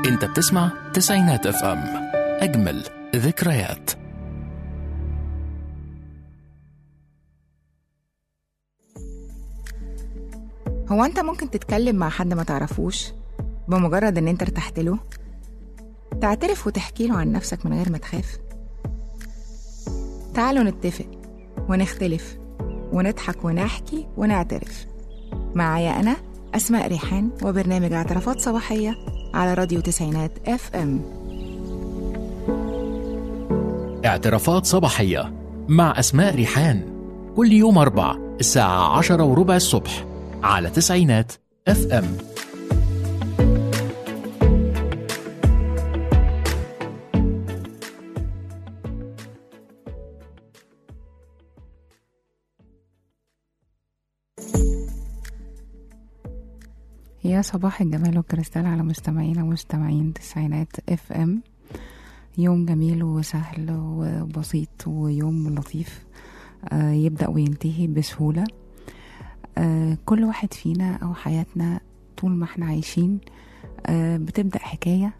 انت بتسمع تسعينات اف ام اجمل ذكريات هو انت ممكن تتكلم مع حد ما تعرفوش بمجرد ان انت ارتحت له تعترف وتحكي له عن نفسك من غير ما تخاف تعالوا نتفق ونختلف ونضحك ونحكي ونعترف معايا انا اسماء ريحان وبرنامج اعترافات صباحيه على راديو تسعينات اف ام اعترافات صباحية مع أسماء ريحان كل يوم أربع الساعة عشرة وربع الصبح على تسعينات اف ام يا صباح الجمال والكريستال على مستمعينا ومستمعين تسعينات اف ام يوم جميل وسهل وبسيط ويوم لطيف آه، يبدأ وينتهي بسهولة آه، كل واحد فينا أو حياتنا طول ما احنا عايشين آه، بتبدأ حكاية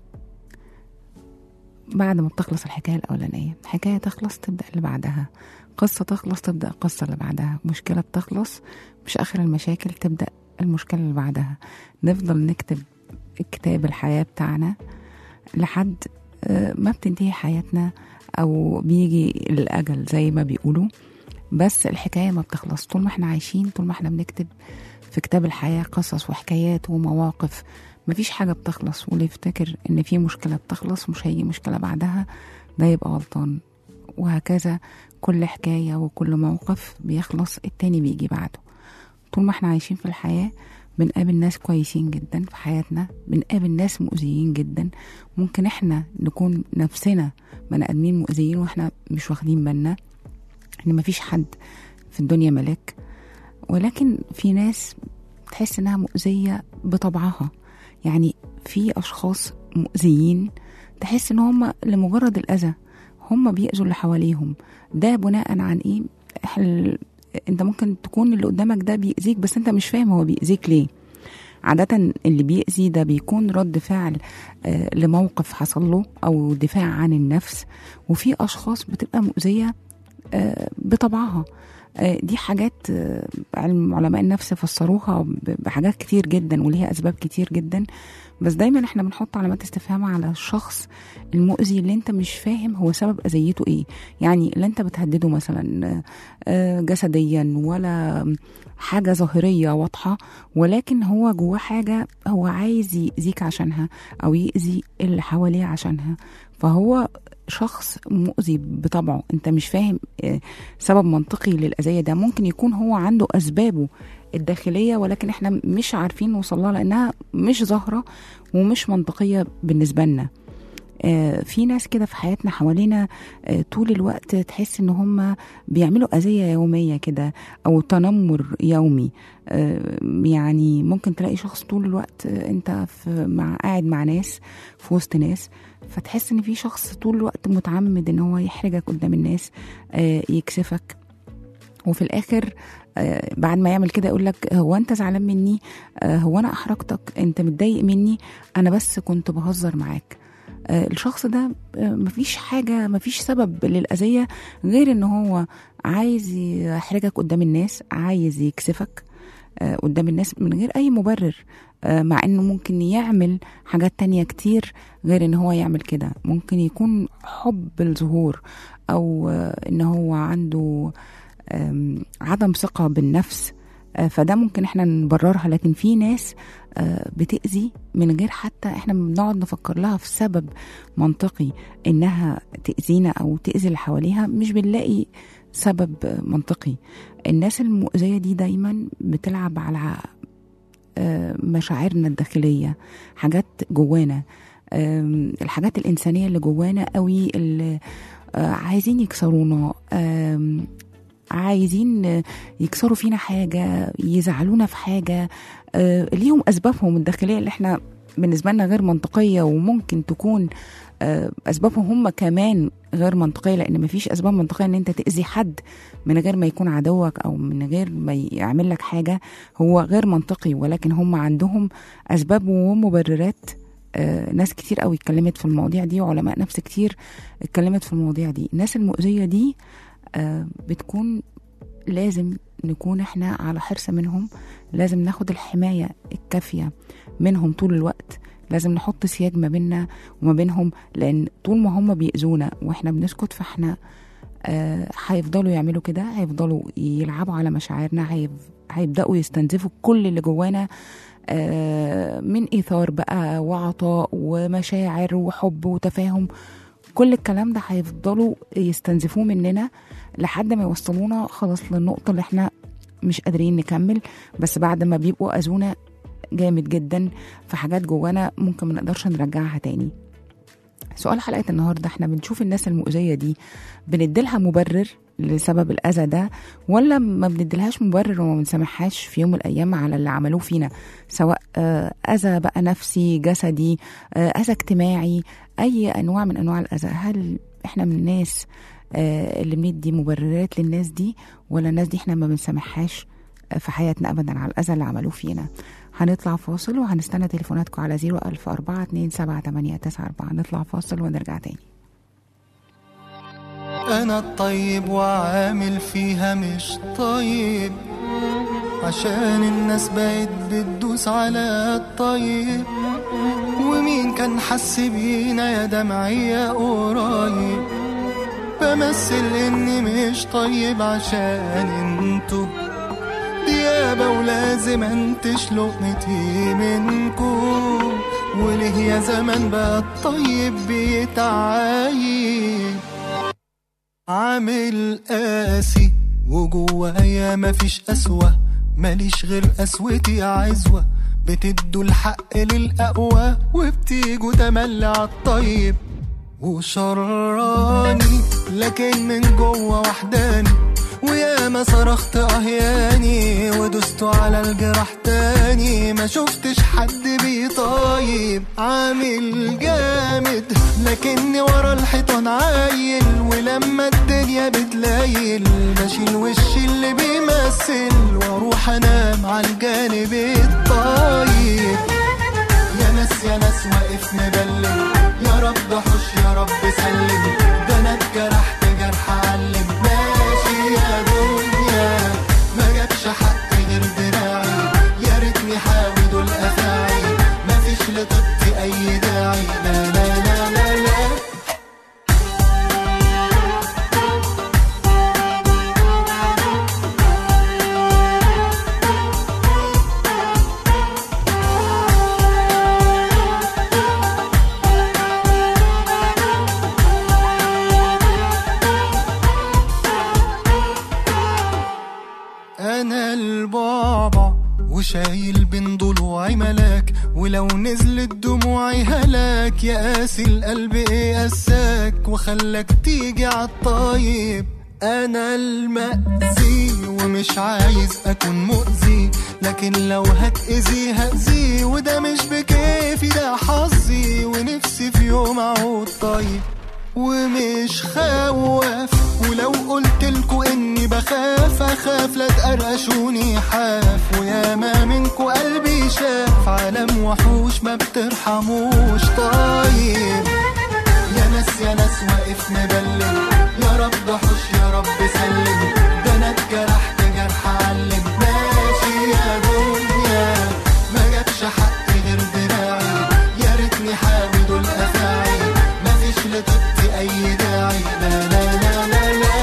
بعد ما بتخلص الحكاية الأولانية حكاية تخلص تبدأ اللي بعدها قصة تخلص تبدأ القصة اللي بعدها مشكلة بتخلص مش آخر المشاكل تبدأ المشكلة اللي بعدها نفضل نكتب كتاب الحياة بتاعنا لحد آه، ما بتنتهي حياتنا أو بيجي الأجل زي ما بيقولوا بس الحكاية ما بتخلص طول ما احنا عايشين طول ما احنا بنكتب في كتاب الحياة قصص وحكايات ومواقف مفيش حاجة بتخلص واللي يفتكر ان في مشكلة بتخلص مش هيجي مشكلة بعدها ده يبقى غلطان وهكذا كل حكاية وكل موقف بيخلص التاني بيجي بعده طول ما احنا عايشين في الحياة بنقابل ناس كويسين جدا في حياتنا بنقابل ناس مؤذيين جدا ممكن احنا نكون نفسنا بني ادمين مؤذيين واحنا مش واخدين بالنا ان مفيش حد في الدنيا ملاك ولكن في ناس تحس انها مؤذية بطبعها يعني في اشخاص مؤذيين تحس ان هم لمجرد الاذى هم بيأذوا اللي حواليهم ده بناء عن ايه إحنا- انت ممكن تكون اللي قدامك ده بيأذيك بس انت مش فاهم هو بيأذيك ليه عادة اللي بيأذي ده بيكون رد فعل آه، لموقف حصل له أو دفاع عن النفس وفي أشخاص بتبقى مؤذية آه، بطبعها آه، دي حاجات آه، علم علماء النفس فسروها ب- بحاجات كتير جدا وليها أسباب كتير جدا بس دايما احنا بنحط علامات استفهام على الشخص المؤذي اللي انت مش فاهم هو سبب اذيته ايه يعني لا انت بتهدده مثلا آه، آه، جسديا ولا حاجة ظاهرية واضحة ولكن هو جواه حاجة هو عايز يأذيك عشانها أو يأذي اللي حواليه عشانها فهو شخص مؤذي بطبعه انت مش فاهم آه، سبب منطقي للأذية ده ممكن يكون هو عنده أسبابه الداخلية ولكن احنا مش عارفين نوصل لها لأنها مش ظاهرة ومش منطقية بالنسبة لنا آه، في ناس كده في حياتنا حوالينا آه، طول الوقت تحس ان هم بيعملوا اذيه يوميه كده او تنمر يومي آه، يعني ممكن تلاقي شخص طول الوقت آه، انت في مع قاعد مع ناس في وسط ناس فتحس ان في شخص طول الوقت متعمد ان هو يحرجك قدام الناس آه، يكسفك وفي الاخر آه، بعد ما يعمل كده يقول لك هو انت زعلان مني آه، هو انا احرجتك انت متضايق مني انا بس كنت بهزر معاك آه، الشخص ده آه، مفيش حاجة مفيش سبب للأذية غير إن هو عايز يحرجك قدام الناس عايز يكسفك آه، قدام الناس من غير أي مبرر آه، مع إنه ممكن يعمل حاجات تانية كتير غير إن هو يعمل كده ممكن يكون حب الظهور أو آه، إن هو عنده آم، عدم ثقة بالنفس آه، فده ممكن احنا نبررها لكن في ناس آه، بتأذي من غير حتى احنا بنقعد نفكر لها في سبب منطقي انها تأذينا او تأذي اللي حواليها مش بنلاقي سبب آه، منطقي الناس المؤذية دي دايما بتلعب على آه، مشاعرنا الداخلية حاجات جوانا آم، الحاجات الإنسانية اللي جوانا قوي اللي آه، عايزين يكسرونا آم، عايزين آه، يكسروا فينا حاجة يزعلونا في حاجة آه، ليهم أسبابهم الداخلية اللي احنا بالنسبة لنا غير منطقية وممكن تكون آه، أسبابهم هم كمان غير منطقية لأن مفيش أسباب منطقية إن أنت تأذي حد من غير ما يكون عدوك أو من غير ما يعمل لك حاجة هو غير منطقي ولكن هم عندهم أسباب ومبررات آه ناس كتير قوي اتكلمت في المواضيع دي وعلماء نفس كتير اتكلمت في المواضيع دي الناس المؤذية دي آه بتكون لازم نكون احنا على حرص منهم لازم ناخد الحماية الكافية منهم طول الوقت لازم نحط سياج ما بيننا وما بينهم لان طول ما هم بيأذونا واحنا بنسكت فاحنا آه، هيفضلوا يعملوا كده هيفضلوا يلعبوا على مشاعرنا هيف- هيبدأوا يستنزفوا كل اللي جوانا آه، من إيثار بقى وعطاء ومشاعر وحب وتفاهم كل الكلام ده هيفضلوا يستنزفوه مننا لحد ما يوصلونا خلاص للنقطة اللي احنا مش قادرين نكمل بس بعد ما بيبقوا أذونا جامد جدا في حاجات جوانا ممكن ما نقدرش نرجعها تاني سؤال حلقة النهاردة احنا بنشوف الناس المؤذية دي بنديلها مبرر لسبب الأذى ده ولا ما بنديلهاش مبرر وما بنسامحهاش في يوم من الأيام على اللي عملوه فينا سواء آه، أذى بقى نفسي جسدي آه، أذى اجتماعي أي أنواع من أنواع الأذى هل احنا من الناس آه، اللي بندي مبررات للناس دي ولا الناس دي احنا ما بنسامحهاش آه، في حياتنا أبدا على الأذى اللي عملوه فينا هنطلع فاصل وهنستنى تليفوناتكم على 01004 27894 نطلع فاصل ونرجع تاني انا الطيب وعامل فيها مش طيب عشان الناس بقت بتدوس على الطيب ومين كان حس بينا يا دمعية قريب بمثل اني مش طيب عشان انتو ديابة ولازم انتش لقمتي منكو وليه يا زمان بقى الطيب بيتعايب عامل قاسي وجوايا مفيش قسوة ماليش غير قسوتي عزوة بتدوا الحق للأقوى وبتيجوا تملي عالطيب وشراني لكن من جوه وحداني ويا ما صرخت اهياني ودست على الجراح تاني ما شفتش حد بيطايب عامل جامد لكني ورا الحيطان عايل ولما الدنيا بتلايل بشيل وشي اللي بيمثل واروح انام على الجانب الطيب يا ناس يا ناس واقف مبلم يا رب حش يا رب سلم ده انا اتجرحت جرح علم ماشي يا دنيا ما جابش حق غير دراعي يا ريتني حاوي دول افاعي مفيش لطيبتي اي داعي لا لا لا لا لا انا البابا وشايل بين ضلوعي ملاك ولو نزلت دموعي هلاك يا قاسي القلب ايه قساك وخلاك تيجي عالطيب انا المأذي ومش عايز اكون مؤذي لكن لو هتأذي هأذي وده مش بكيفي ده حظي ونفسي في يوم اعود طيب ومش خواف ولو قلت لكم اني بخاف اخاف لا تقرقشوني حاف ويا ما منكو قلبي شاف عالم وحوش ما بترحموش طيب يا ناس يا ناس واقف مبلم يا رب حش يا رب سلم ده انا اتجرحت جرح علم ماشي يا دنيا ما جابش حق غير دراعي يا ريتني حاوي دول افاعي مفيش لطيبتي اي داعي لا لا لا لا لا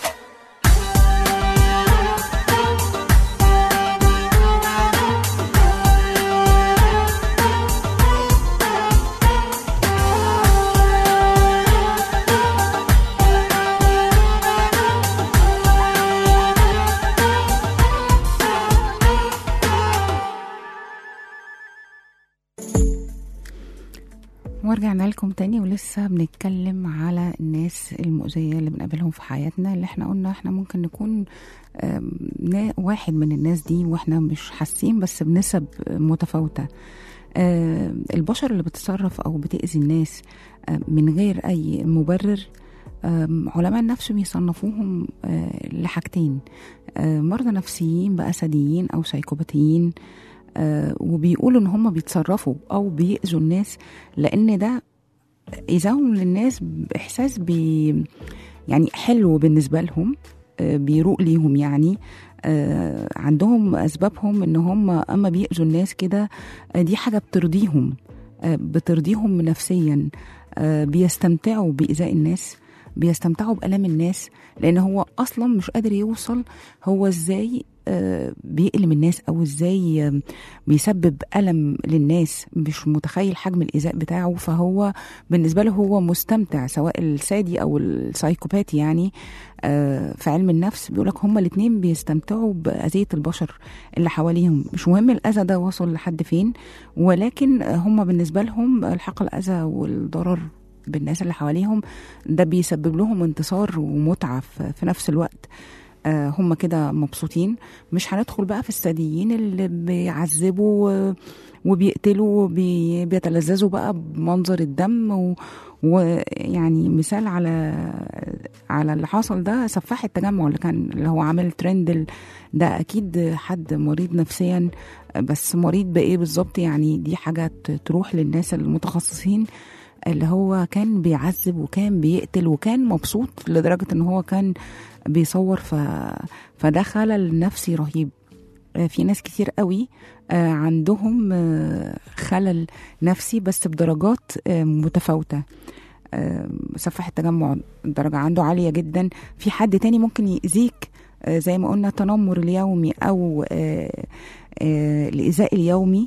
ورجعنا لكم تاني ولسه بنتكلم على الناس المؤذية اللي بنقابلهم في حياتنا اللي احنا قلنا احنا ممكن نكون آم، نا- واحد من الناس دي واحنا مش حاسين بس بنسب متفاوتة آم، البشر اللي بتتصرف او بتأذي الناس آم، من غير اي مبرر آم، علماء النفس بيصنفوهم آه، لحاجتين آه، مرضى نفسيين بقى ساديين او سايكوباتيين آه، وبيقولوا ان هم بيتصرفوا او بيأذوا الناس لان ده ايذائهم للناس باحساس بي يعني حلو بالنسبه لهم آه، بيروق ليهم يعني آه، عندهم اسبابهم ان هم اما بيأذوا الناس كده آه، دي حاجه بترضيهم آه، بترضيهم نفسيا آه، بيستمتعوا بإيذاء الناس بيستمتعوا بألم الناس لأن هو أصلا مش قادر يوصل هو إزاي آه، بيألم الناس أو إزاي آه، بيسبب ألم للناس مش متخيل حجم الإيذاء بتاعه فهو بالنسبة له هو مستمتع سواء السادي أو السايكوباتي يعني آه، في علم النفس بيقولك هما الاتنين بيستمتعوا بأذية البشر اللي حواليهم مش مهم الأذى ده وصل لحد فين ولكن هما بالنسبة لهم الحق الأذى والضرر بالناس اللي حواليهم ده بيسبب لهم انتصار ومتعة في في نفس الوقت آه، هم كده مبسوطين مش هندخل بقى في الثديين اللي بيعذبوا و- وبيقتلوا وبيتلذذوا بقى بمنظر الدم و- ويعني مثال على على اللي حصل ده سفاح التجمع اللي كان اللي هو عامل ترند ال- ده اكيد حد مريض نفسيا بس مريض بايه بالظبط يعني دي حاجه ت- تروح للناس المتخصصين اللي هو كان بيعذب وكان بيقتل وكان مبسوط لدرجه ان هو كان بيصور ف... فده خلل نفسي رهيب آه، في ناس كتير قوي آه، عندهم آه، خلل نفسي بس بدرجات آه، متفاوته آه، سفاح التجمع درجة عنده عالية جدا في حد تاني ممكن يأذيك آه، زي ما قلنا التنمر اليومي أو آه، آه، الإيذاء اليومي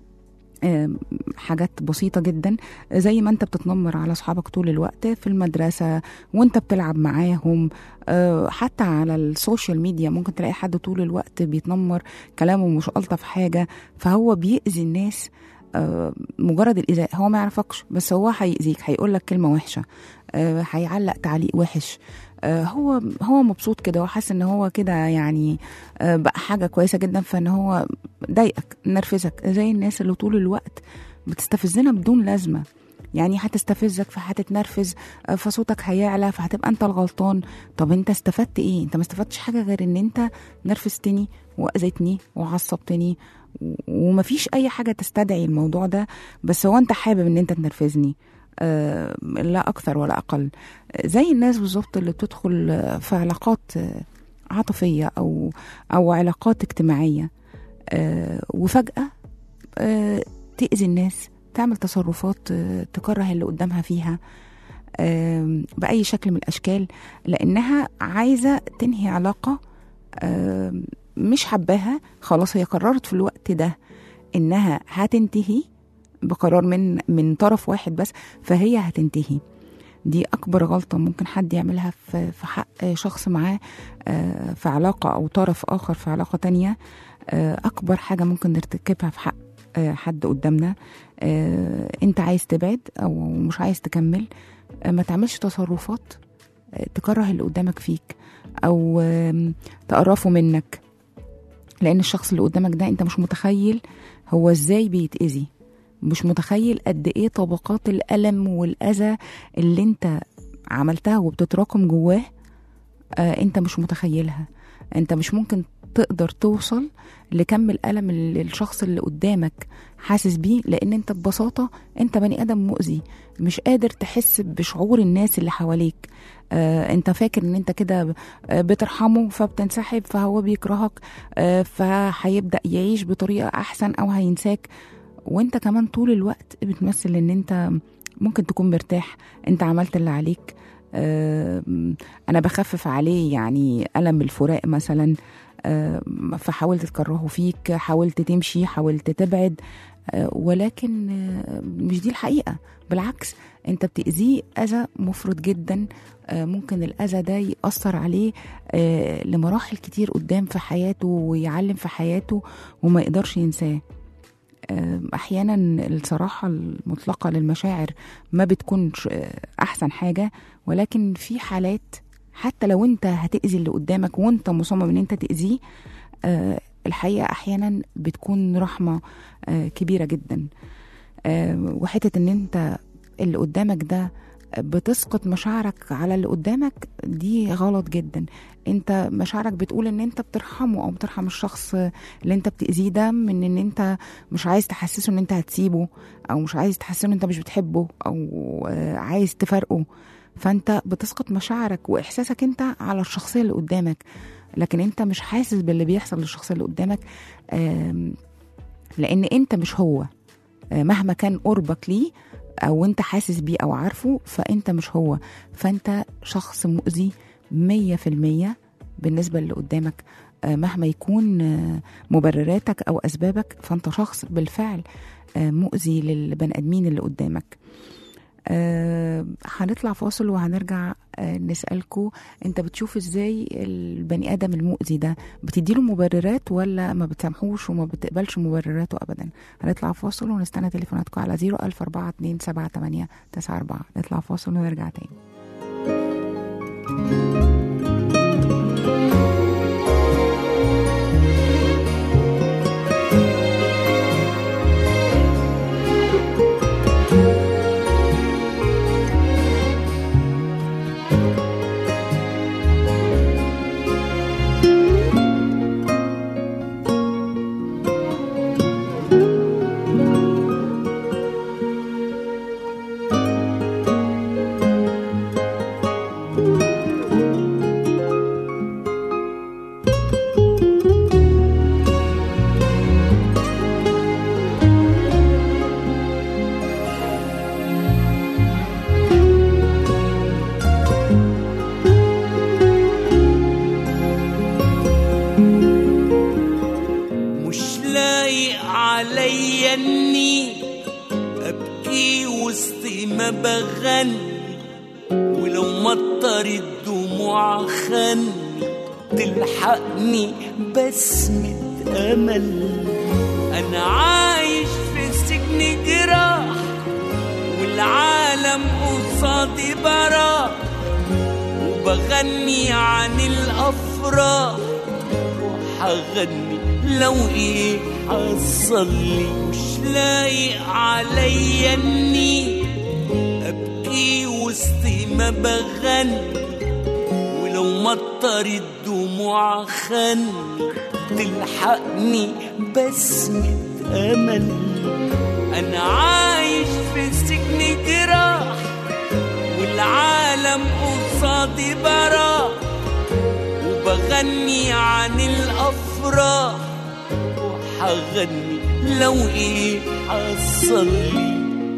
آه، حاجات بسيطة جدا زي ما انت بتتنمر على اصحابك طول الوقت في المدرسة وانت بتلعب معاهم آه، حتى على السوشيال ميديا ممكن تلاقي حد طول الوقت بيتنمر كلامه مش ألطف حاجة فهو بيأذي الناس آه، مجرد الإيذاء هو ما يعرفكش بس هو هيأذيك هيقول لك كلمة وحشة آه، هيعلق تعليق وحش آه، هو هو مبسوط كده وحاسس ان هو كده يعني آه، بقى حاجه كويسه جدا فان هو ضايقك نرفزك زي الناس اللي طول الوقت بتستفزنا بدون لازمه يعني هتستفزك فهتتنرفز آه، فصوتك هيعلى فهتبقى انت الغلطان طب انت استفدت ايه انت ما استفدتش حاجه غير ان انت نرفزتني واذيتني وعصبتني و- ومفيش اي حاجه تستدعي الموضوع ده بس هو انت حابب ان انت تنرفزني آه، لا اكثر ولا اقل آه، زي الناس بالظبط اللي بتدخل آه، في علاقات آه، عاطفيه او او علاقات اجتماعيه آه، وفجاه آه، تاذي الناس تعمل تصرفات آه، تكره اللي قدامها فيها آم، باي شكل من الاشكال لانها عايزه تنهي علاقه آم، مش حباها خلاص هي قررت في الوقت ده انها هتنتهي بقرار من من طرف واحد بس فهي هتنتهي دي اكبر غلطه ممكن حد يعملها في في حق شخص معاه آه، في علاقه او طرف اخر في علاقه تانية آه، اكبر حاجه ممكن نرتكبها في حق آه، حد قدامنا آه، انت عايز تبعد او مش عايز تكمل آه، ما تعملش تصرفات آه، تكره اللي قدامك فيك او آم، تقرفه منك لان الشخص اللي قدامك ده انت مش متخيل هو ازاي بيتأذي مش متخيل قد ايه طبقات الألم والأذى اللي انت عملتها وبتتراكم جواه آه انت مش متخيلها انت مش ممكن تقدر توصل لكم الألم اللي الشخص اللي قدامك حاسس بيه لأن انت ببساطة انت بني آدم مؤذي مش قادر تحس بشعور الناس اللي حواليك آه انت فاكر ان انت كده آه، بترحمه فبتنسحب فهو بيكرهك آه فهيبدأ يعيش بطريقة أحسن أو هينساك وانت كمان طول الوقت بتمثل ان انت ممكن تكون مرتاح انت عملت اللي عليك آه، انا بخفف عليه يعني الم الفراق مثلا آه، فحاولت تكرهه فيك حاولت تمشي حاولت تبعد آه، ولكن آه، مش دي الحقيقه بالعكس انت بتاذيه اذى مفرط جدا آه، ممكن الاذى ده ياثر عليه آه، لمراحل كتير قدام في حياته ويعلم في حياته وما يقدرش ينساه آه، احيانا الصراحه المطلقه للمشاعر ما بتكونش آه، احسن حاجه ولكن في حالات حتى لو انت هتاذي اللي قدامك وانت مصمم ان انت تاذيه آه، الحقيقه احيانا بتكون رحمه آه، كبيره جدا آه، وحته ان انت اللي قدامك ده بتسقط مشاعرك على اللي قدامك دي غلط جدا انت مشاعرك بتقول ان انت بترحمه او بترحم الشخص اللي انت بتأذيه ده من ان انت مش عايز تحسسه ان انت هتسيبه او مش عايز تحسسه ان انت مش بتحبه او آه، عايز تفارقه فانت بتسقط مشاعرك واحساسك انت على الشخصيه اللي قدامك لكن انت مش حاسس باللي بيحصل للشخصيه اللي قدامك آم، لان انت مش هو آه، مهما كان قربك ليه او انت حاسس بيه او عارفه فانت مش هو فانت شخص مؤذي مية في المية بالنسبة اللي قدامك آه، مهما يكون آه، مبرراتك او اسبابك فانت شخص بالفعل آه، مؤذي للبني ادمين اللي قدامك آه، هنطلع فاصل وهنرجع آه، نسألكوا انت بتشوف ازاي البني ادم المؤذي ده بتديله مبررات ولا ما بتسامحوش وما بتقبلش مبرراته ابدا هنطلع فاصل ونستنى تليفوناتكم على 014278994 نطلع فاصل ونرجع تاني مش لايق عليا اني ابكي وسط ما بغني ولو مطر الدموع خني تلحقني بسمة امل انا عايش في سجن جراح والعالم قصادي براح وبغني عن الافراح وحغني لو ايه حصل لي مش لايق عليا اني ابكي وسط ما بغني ولو مطر الدموع خني تلحقني بسمة امل انا عايش في سجن جراح والعالم قصادي براح وبغني عن الافراح وحغني لو ايه حصل لي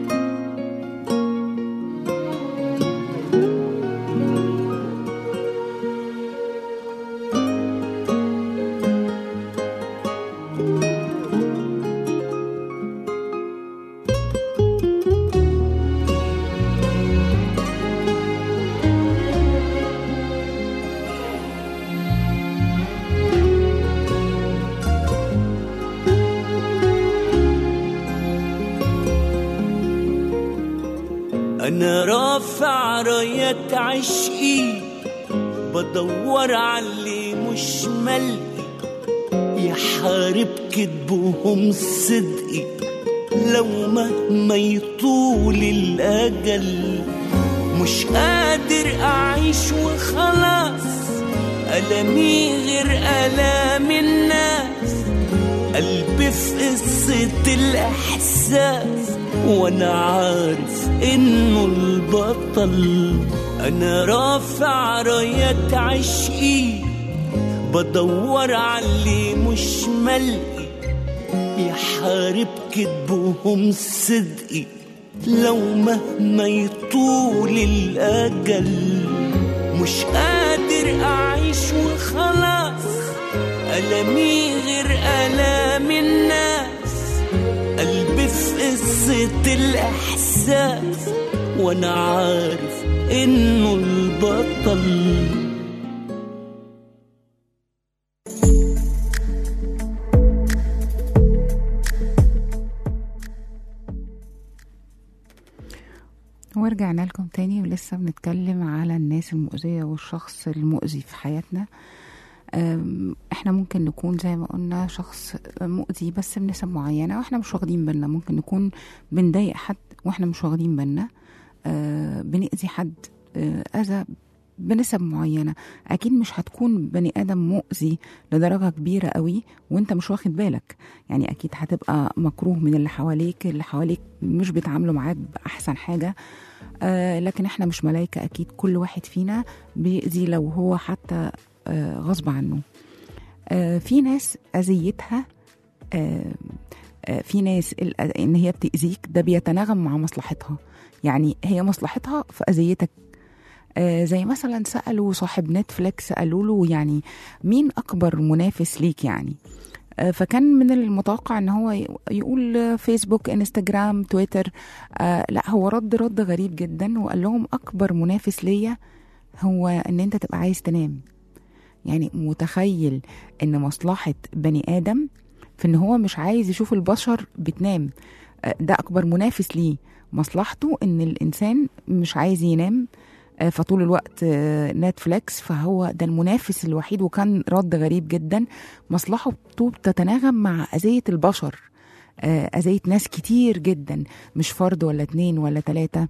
انا رافع رايات عشقي بدور على اللي مش ملقي يحارب كذبهم صدقي لو مهما يطول الاجل مش قادر اعيش وخلاص ألمي غير ألام الناس قلبي في قصة الإحساس وأنا عارف إنه البطل أنا رافع رايات عشقي بدور على اللي مش ملقي يحارب كذبهم صدقي لو مهما يطول الأجل مش قادر أعيش وخلاص ألمي غير ألام الناس قلبي في قصة الإحساس وأنا عارف إنه البطل ورجعنا لكم تاني ولسه بنتكلم على الناس المؤذية والشخص المؤذي في حياتنا أم، احنا ممكن نكون زي ما قلنا شخص مؤذي بس بنسب معينة واحنا مش واخدين بالنا ممكن نكون بنضايق حد واحنا مش واخدين بالنا آه بنأذي حد آه أذى بنسب معينة أكيد مش هتكون بني آدم مؤذي لدرجة كبيرة قوي وانت مش واخد بالك يعني أكيد هتبقى مكروه من اللي حواليك اللي حواليك مش بيتعاملوا معاك بأحسن حاجة آه لكن احنا مش ملايكة أكيد كل واحد فينا بيأذي لو هو حتى آه غصب عنه آه في ناس أذيتها آه آه في ناس ال- ان هي بتأذيك ده بيتناغم مع مصلحتها يعني هي مصلحتها في أذيتك آه زي مثلا سألوا صاحب نتفليكس قالوا له يعني مين أكبر منافس ليك يعني آه فكان من المتوقع ان هو ي- يقول آه، فيسبوك انستجرام تويتر آه لا هو رد رد غريب جدا وقال لهم اكبر منافس ليا هو ان انت تبقى عايز تنام يعني متخيل ان مصلحة بني ادم في ان هو مش عايز يشوف البشر بتنام آه، ده اكبر منافس ليه مصلحته ان الانسان مش عايز ينام آه، فطول الوقت آه، نتفليكس فهو ده المنافس الوحيد وكان رد غريب جدا مصلحته بتتناغم مع أذية البشر آه، أذية ناس كتير جدا مش فرد ولا اتنين ولا تلاتة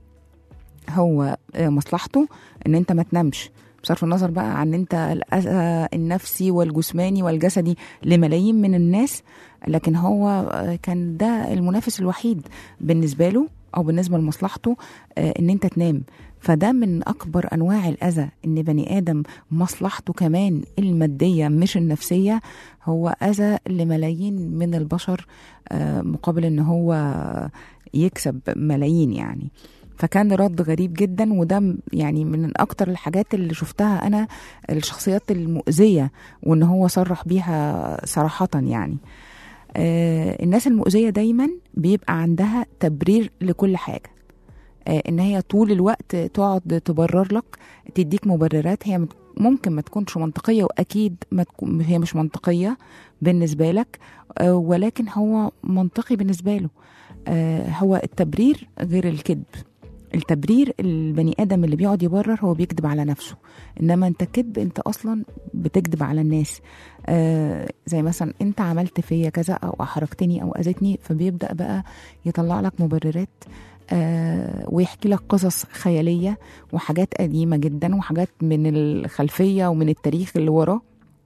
هو آه، مصلحته ان انت ما تنامش بصرف النظر بقى عن انت الأذى النفسي والجسماني والجسدي لملايين من الناس لكن هو آه، كان ده المنافس الوحيد بالنسبة له او بالنسبة لمصلحته آه، ان انت تنام فده من اكبر انواع الاذى ان بني ادم مصلحته كمان الماديه مش النفسيه هو اذى لملايين من البشر آه، مقابل ان هو يكسب ملايين يعني فكان رد غريب جدا وده م- يعني من اكتر الحاجات اللي شفتها انا الشخصيات المؤذيه وان هو صرح بيها صراحه يعني آه، الناس المؤذيه دايما بيبقى عندها تبرير لكل حاجه آه، ان هي طول الوقت تقعد تبرر لك تديك مبررات هي مت- ممكن ما تكونش منطقيه واكيد ما تكون هي مش منطقيه بالنسبه لك آه، ولكن هو منطقي بالنسبه له آه، هو التبرير غير الكذب التبرير البني ادم اللي بيقعد يبرر هو بيكذب على نفسه انما انت كذب انت اصلا بتكذب على الناس آه زي مثلا انت عملت فيا كذا او احرجتني او اذيتني فبيبدا بقى يطلع لك مبررات آه ويحكي لك قصص خياليه وحاجات قديمه جدا وحاجات من الخلفيه ومن التاريخ اللي وراه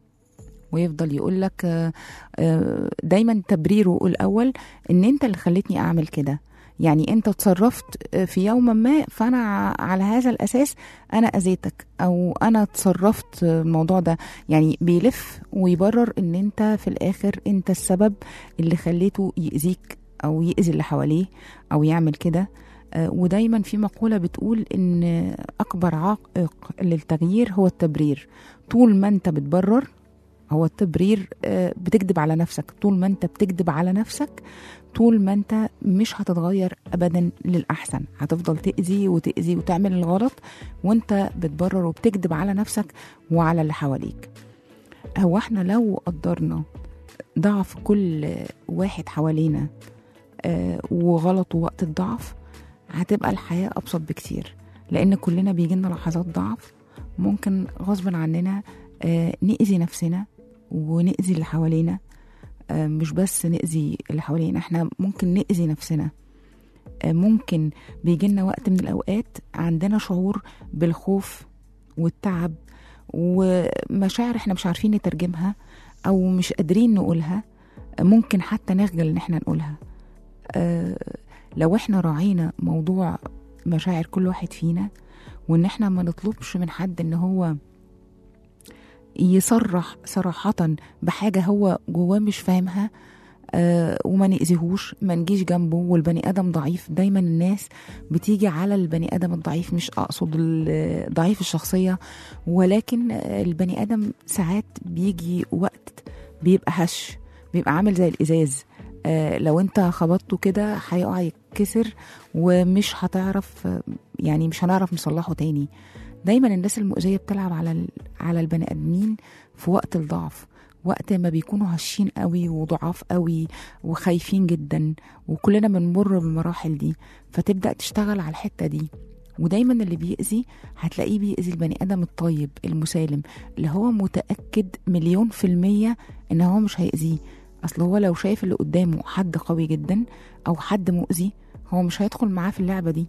ويفضل يقول لك آه، آه، دايما تبريره الاول ان انت اللي خلتني اعمل كده يعني انت اتصرفت آه، في يوم ما فانا ع- على هذا الاساس انا اذيتك او انا اتصرفت آه، الموضوع ده يعني بيلف ويبرر ان انت في الاخر انت السبب اللي خليته يأذيك او يأذي اللي حواليه او يعمل كده آه، ودايما في مقولة بتقول ان اكبر عائق للتغيير هو التبرير طول ما انت بتبرر هو التبرير آه، بتكذب على نفسك طول ما انت بتكذب على نفسك طول ما انت مش هتتغير ابدا للاحسن هتفضل تاذي وتاذي وتعمل الغلط وانت بتبرر وبتكذب على نفسك وعلى اللي حواليك هو احنا لو قدرنا ضعف كل واحد حوالينا آه، وغلطه وقت الضعف هتبقى الحياة أبسط بكتير لأن كلنا بيجينا لحظات ضعف ممكن غصب عننا آه، نأذي نفسنا ونأذي اللي حوالينا آه، مش بس نأذي اللي حوالينا احنا ممكن نأذي نفسنا آه، ممكن بيجيلنا وقت من الأوقات عندنا شعور بالخوف والتعب ومشاعر احنا مش عارفين نترجمها أو مش قادرين نقولها آه، ممكن حتى نخجل إن احنا نقولها آه، لو احنا راعينا موضوع مشاعر كل واحد فينا وان احنا ما نطلبش من حد ان هو يصرح صراحة بحاجة هو جواه مش فاهمها آه وما نأذيهوش ما نجيش جنبه والبني آدم ضعيف دايما الناس بتيجي على البني آدم الضعيف مش أقصد ال- ضعيف الشخصية ولكن آه، البني آدم ساعات بيجي وقت بيبقى هش بيبقى عامل زي الإزاز آه لو انت خبطته كده هيقع يتكسر ومش هتعرف آه، يعني مش هنعرف نصلحه تاني دايما الناس المؤذية بتلعب على ال- على البني آدمين في وقت الضعف وقت ما بيكونوا هشين قوي وضعاف قوي وخايفين جدا وكلنا بنمر بالمراحل دي فتبدأ تشتغل على الحتة دي ودايما اللي بيأذي هتلاقيه بيأذي البني آدم الطيب المسالم اللي هو متأكد مليون في المية إن هو مش هيأذيه أصل هو لو شايف اللي قدامه حد قوي جدا أو حد مؤذي هو مش هيدخل معاه في اللعبة دي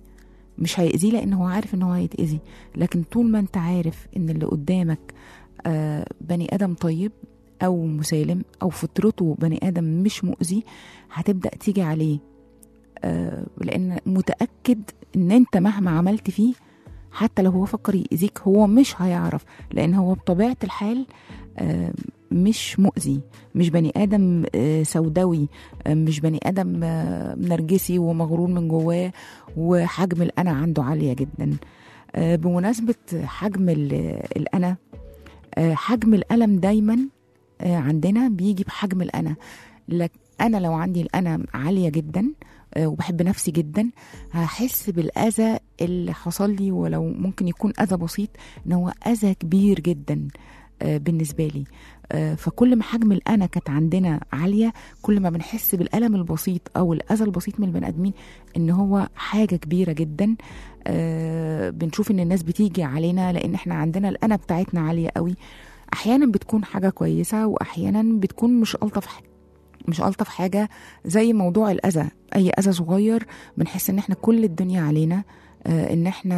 مش هيأذيه لان هو عارف ان هو هيتأذي لكن طول ما انت عارف ان اللي قدامك آه بني ادم طيب او مسالم او فطرته بني ادم مش مؤذي هتبدأ تيجي عليه آه لان متأكد ان انت مهما عملت فيه حتى لو هو فكر يأذيك هو مش هيعرف لان هو بطبيعة الحال آه مش مؤذي مش بني ادم آه، سوداوي آه، مش بني ادم آه، نرجسي ومغرور من جواه وحجم الانا عنده عاليه جدا آه، بمناسبه حجم ال- الانا آه، حجم الالم دايما آه، عندنا بيجي بحجم الانا لك انا لو عندي الانا عاليه جدا آه، وبحب نفسي جدا هحس بالاذى اللي حصل لي ولو ممكن يكون اذى بسيط ان هو اذى كبير جدا آه، بالنسبه لي آه، فكل ما حجم الانا كانت عندنا عاليه كل ما بنحس بالالم البسيط او الاذى البسيط من البني ادمين ان هو حاجه كبيره جدا آه، بنشوف ان الناس بتيجي علينا لان احنا عندنا الانا بتاعتنا عاليه قوي احيانا بتكون حاجه كويسه واحيانا بتكون مش الطف ح- مش الطف حاجه زي موضوع الاذى اي اذى صغير بنحس ان احنا كل الدنيا علينا آه، ان احنا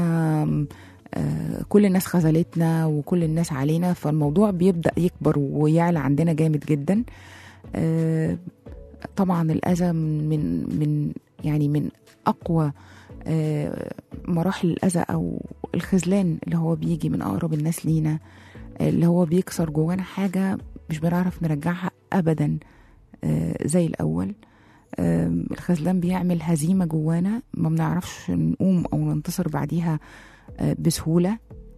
آه، كل الناس خذلتنا وكل الناس علينا فالموضوع بيبدأ يكبر ويعلى عندنا جامد جدا آه، طبعا الأذى من من يعني من أقوى آه، مراحل الأذى أو الخذلان اللي هو بيجي من أقرب الناس لينا آه، اللي هو بيكسر جوانا حاجة مش بنعرف نرجعها أبدا آه، زي الأول آم، الخذلان بيعمل هزيمة جوانا ما بنعرفش نقوم أو ننتصر بعديها آه، بسهولة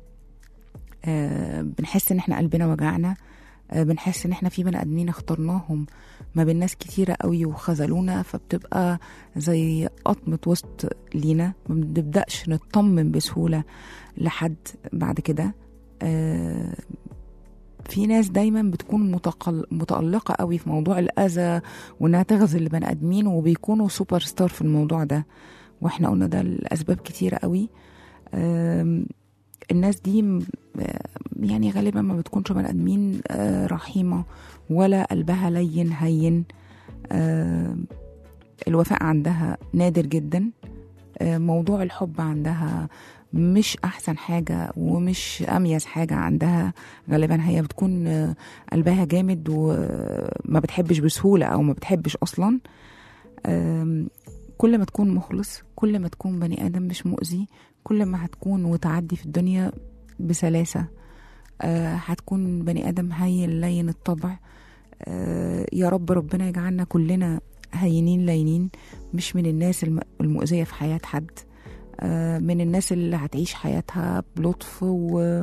آه، بنحس ان احنا قلبنا وجعنا آه، بنحس ان احنا في بني ادمين اخترناهم ما بين ناس كتيرة قوي وخذلونا فبتبقى زي قطمة وسط لينا ما بنبدأش نطمن بسهولة لحد بعد كده آه، في ناس دايما بتكون متقل... متألقة قوي في موضوع الأذى وإنها تغزل البني آدمين وبيكونوا سوبر ستار في الموضوع ده واحنا قلنا ده لأسباب كتيرة قوي آم، الناس دي م- آه، يعني غالبا ما بتكونش بني ادمين آه، رحيمه ولا قلبها لين هين آه، الوفاء عندها نادر جدا آه، موضوع الحب عندها مش احسن حاجه ومش اميز حاجه عندها غالبا هي بتكون آه، قلبها جامد وما بتحبش بسهوله او ما بتحبش اصلا آم، كل ما تكون مخلص كل ما تكون بني ادم مش مؤذي كل ما هتكون وتعدي في الدنيا بسلاسة آه هتكون بني آدم هين لين الطبع آه يا رب ربنا يجعلنا كلنا هينين لينين مش من الناس الم- المؤذية في حياة حد آه من الناس اللي هتعيش حياتها بلطف و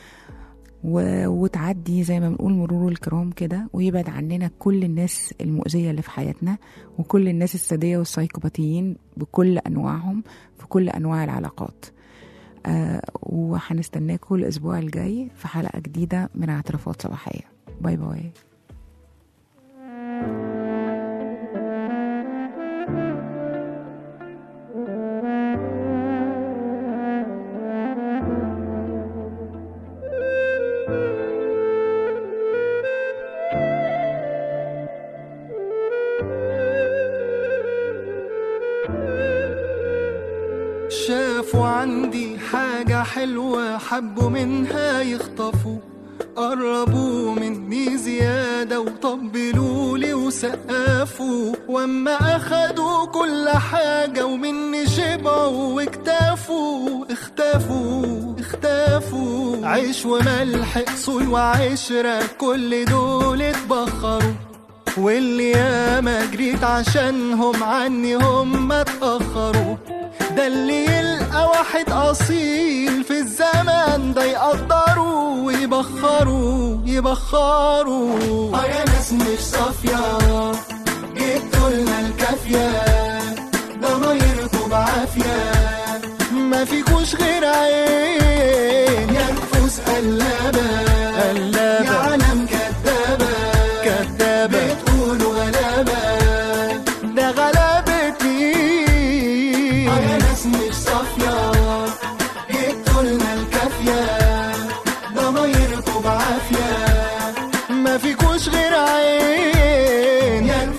و... وتعدي زي ما بنقول مرور الكرام كده ويبعد عننا كل الناس المؤذية اللي في حياتنا وكل الناس السادية والسايكوباتيين بكل أنواعهم في كل أنواع العلاقات آه وهنستناكم الأسبوع الجاي في حلقة جديدة من اعترافات صباحية باي باي شافوا عندي حاجة حلوة حبوا منها يخطفوا قربوا مني زيادة وطبلوا لي وسقفوا واما اخدوا كل حاجة ومني شبعوا واكتفوا اختفوا اختفوا عيش وملح اصول وعشرة كل دول اتبخروا واللي ياما جريت عشانهم عني هم اتأخروا ده اللي يلقى واحد أصيل في الزمن ده يقدروا ويبخروا يبخروا اه يا ناس مش صافية جبتوا لنا الكافية ضمايركوا بعافية ما فيكوش غير عين يا نفوس قلابة قلابة يا عالم كدابة كدابة بتقولوا غلابة ده غلابة مين اه يا ناس مش صافية جبتوا لنا الكافية ضمايركوا بعافية ما فيكوش غير عين يا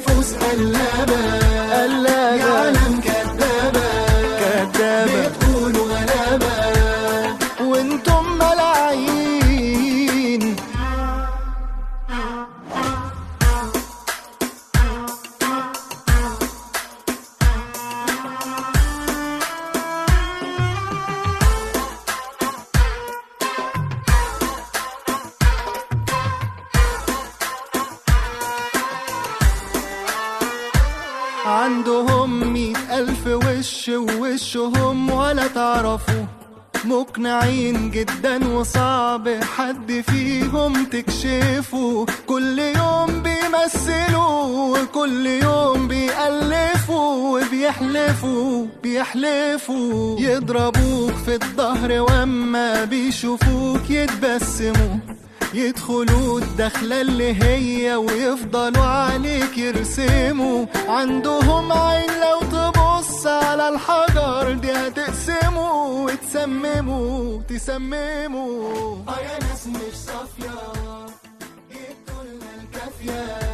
عندهم مئة ألف وش ووشهم ولا تعرفوا مقنعين جدا وصعب حد فيهم تكشفه كل يوم بيمثلوا وكل يوم بيألفوا وبيحلفوا بيحلفوا يضربوك في الظهر واما بيشوفوك يتبسموا يدخلوا الدخلة اللي هي ويفضلوا عليك يرسموا عندهم عين لو تبص على الحجر دي هتقسموا وتسمموا تسمموا اه يا ناس مش صافية جبتوا لنا الكافية